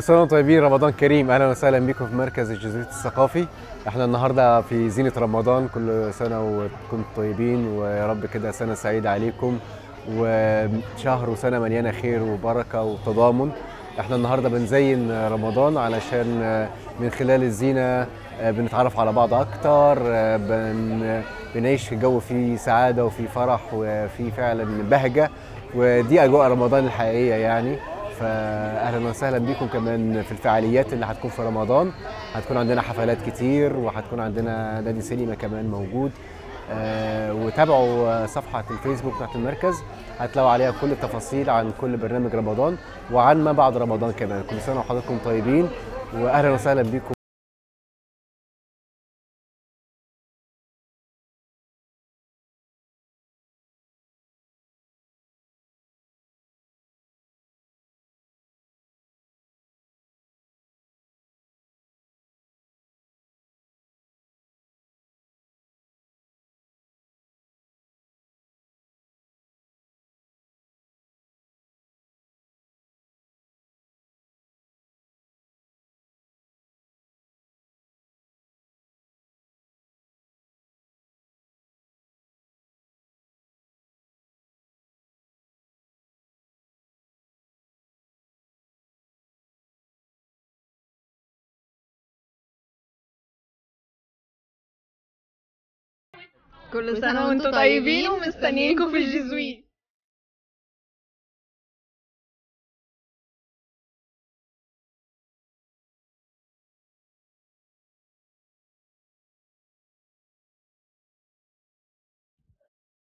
كل سنه وانتم طيبين رمضان كريم اهلا وسهلا بكم في مركز الجزيره الثقافي احنا النهارده في زينه رمضان كل سنه وانتم طيبين ويا رب كده سنه سعيده عليكم وشهر وسنه مليانه خير وبركه وتضامن احنا النهارده بنزين رمضان علشان من خلال الزينه بنتعرف على بعض اكتر بن بنعيش في جو فيه سعاده وفي فرح وفي فعلا بهجه ودي اجواء رمضان الحقيقيه يعني فاهلا وسهلا بيكم كمان في الفعاليات اللي هتكون في رمضان هتكون عندنا حفلات كتير وهتكون عندنا نادي سينما كمان موجود آه وتابعوا صفحة الفيسبوك بتاعت المركز هتلاقوا عليها كل التفاصيل عن كل برنامج رمضان وعن ما بعد رمضان كمان كل سنة وحضراتكم طيبين وأهلا وسهلا بكم كل سنة وانتم طيبين ومستنيينكم في الجزويت